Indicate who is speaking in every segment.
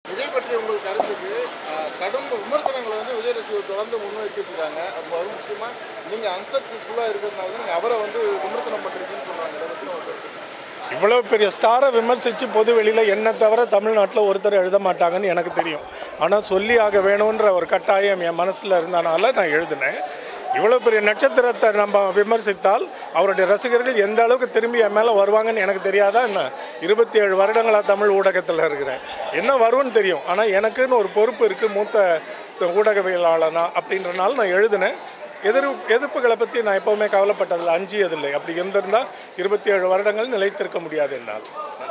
Speaker 1: விஜய் பற்றி உங்களுக்கு கருத்துக்கு அஹ், கடும் விமர்சனங்களை வந்து விஜய் ரசிகர் தொடர்ந்து முன்வைச்சிட்டு இருக்காங்க அப்போ அது முக்கியமாக நீங்கள் அன்சக்சஸ்ஃபுல்லாக இருக்கிறதுனால தான் நீங்கள் அவரை வந்து விமர்சனம் பண்ணுறீங்கன்னு சொல்கிறாங்க இதை பற்றி உங்களுக்கு கருத்து
Speaker 2: இவ்வளோ பெரிய ஸ்டாரை விமர்சித்து பொது வெளியில் என்ன தவிர தமிழ்நாட்டில் ஒருத்தர் எழுத மாட்டாங்கன்னு எனக்கு தெரியும் ஆனால் சொல்லி ஆக வேணுன்ற ஒரு கட்டாயம் என் மனசில் இருந்தனால நான் எழுதினேன் இவ்வளோ பெரிய நட்சத்திரத்தை நம்ம விமர்சித்தால் அவருடைய ரசிகர்கள் எந்த அளவுக்கு திரும்பி என் மேலே வருவாங்கன்னு எனக்கு தெரியாதா என்ன இருபத்தி ஏழு வருடங்களாக தமிழ் ஊடகத்தில் இருக்கிறேன் என்ன வரும்னு தெரியும் ஆனால் எனக்குன்னு ஒரு பொறுப்பு இருக்குது மூத்த ஊடகவியலாளனா அப்படின்றனால நான் எழுதினேன் எதிர் எதிர்ப்புகளை பற்றி நான் எப்போவுமே கவலைப்பட்டதில்லை அஞ்சியதில்லை அப்படி இருந்திருந்தால் இருபத்தி ஏழு வருடங்கள் நிலைத்திருக்க முடியாது என்னால்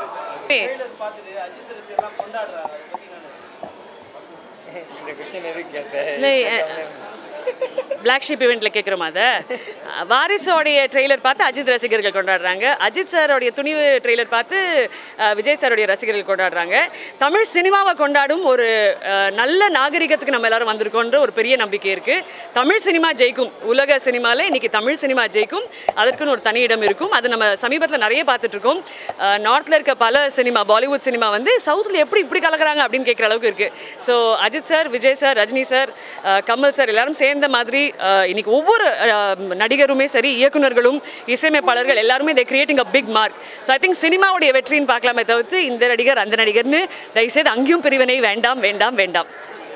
Speaker 3: இந்த கொஸ்டின் எதுக்கு கேட்டேன்
Speaker 4: இல்லை பிளாக் ஷீப் இவெண்ட்டில் கேட்குறோமா அதை வாரிசோடைய ட்ரெய்லர் பார்த்து அஜித் ரசிகர்கள் கொண்டாடுறாங்க அஜித் சாரோடைய துணிவு ட்ரெய்லர் பார்த்து அஹ், விஜய் சாரோடைய ரசிகர்கள் கொண்டாடுறாங்க தமிழ் சினிமாவை கொண்டாடும் ஒரு அஹ், நல்ல நாகரிகத்துக்கு நம்ம எல்லாரும் வந்திருக்கோன்ற ஒரு பெரிய நம்பிக்கை இருக்குது தமிழ் சினிமா ஜெயிக்கும் உலக சினிமாவில் இன்னைக்கு தமிழ் சினிமா ஜெயிக்கும் அதற்குன்னு ஒரு தனி இடம் இருக்கும் அது நம்ம சமீபத்தில் நிறைய பார்த்துட்ருக்கோம் நார்த்தில் இருக்க பல சினிமா பாலிவுட் சினிமா வந்து சவுத்தில் எப்படி இப்படி கலக்குறாங்க அப்படின்னு கேட்குற அளவுக்கு இருக்குது so Ajith sir Vijay sir Rajini sir அஹ், கமல் சார் எல்லாரும் சேர்ந்த மாதிரி அஹ், இன்னைக்கு ஒவ்வொரு அஹ், நடிகருமே சரி இயக்குனர்களும் இசையமைப்பாளர்கள் எல்லாருமே இதை creating a big mark so I think சினிமாவுடைய வெற்றின்னு பார்க்கலாமே தவிர்த்து இந்த நடிகர் அந்த நடிகர்னு தயவுசெய்து அங்கேயும் பிரிவினை வேண்டாம் வேண்டாம் வேண்டாம்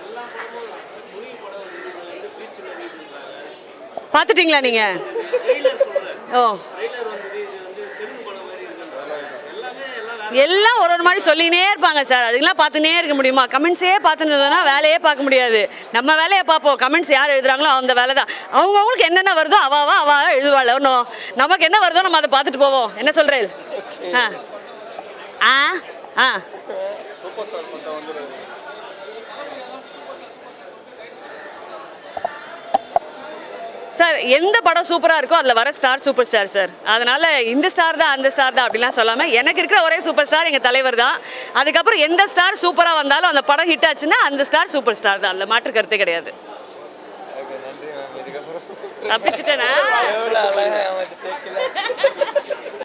Speaker 4: பார்த்துட்டீங்களா நீங்க ஓ எல்லாம் ஒரு ஒரு மாதிரி சொல்லினே இருப்பாங்க சார் அதுக்கெல்லாம் பார்த்துனே இருக்க முடியுமா கமெண்ட்ஸே பார்த்துன்னு இருந்தோம்னா வேலையே பார்க்க முடியாது நம்ம வேலையை பார்ப்போம் கமெண்ட்ஸ் யார் எழுதுறாங்களோ அந்த வேலை தான் அவங்கவுங்களுக்கு என்னென்ன வருதோ அவாவா அவா எழுதுவாள் ஒன்றும் நமக்கு என்ன வருதோ நம்ம அதை பார்த்துட்டு போவோம் என்ன சொல்கிறேன் ஆ ஆ ஆ
Speaker 1: சூப்பர் ஸ்டார் பட்டம் வந்துடுறது
Speaker 4: சார் எந்த படம் சூப்பராக இருக்கோ அதில் வர ஸ்டார் சூப்பர் ஸ்டார் சார் அதனால் இந்த ஸ்டார் தான் அந்த ஸ்டார் தான் அப்படிலாம் சொல்லாமல் எனக்கு இருக்கிற ஒரே சூப்பர் ஸ்டார் எங்கள் தலைவர் தான் அதுக்கப்புறம் எந்த ஸ்டார் சூப்பராக வந்தாலும் அந்த படம் ஹிட் ஆச்சுன்னா அந்த ஸ்டார் சூப்பர் ஸ்டார் தான் அதில் மாற்று கருத்தே கிடையாது
Speaker 3: ஓகே நன்றி மேம் இதுக்கப்புறம்
Speaker 4: தப்பிச்சிட்டேனா
Speaker 3: எவ்வளோ அழகாக அவன் கேட்கல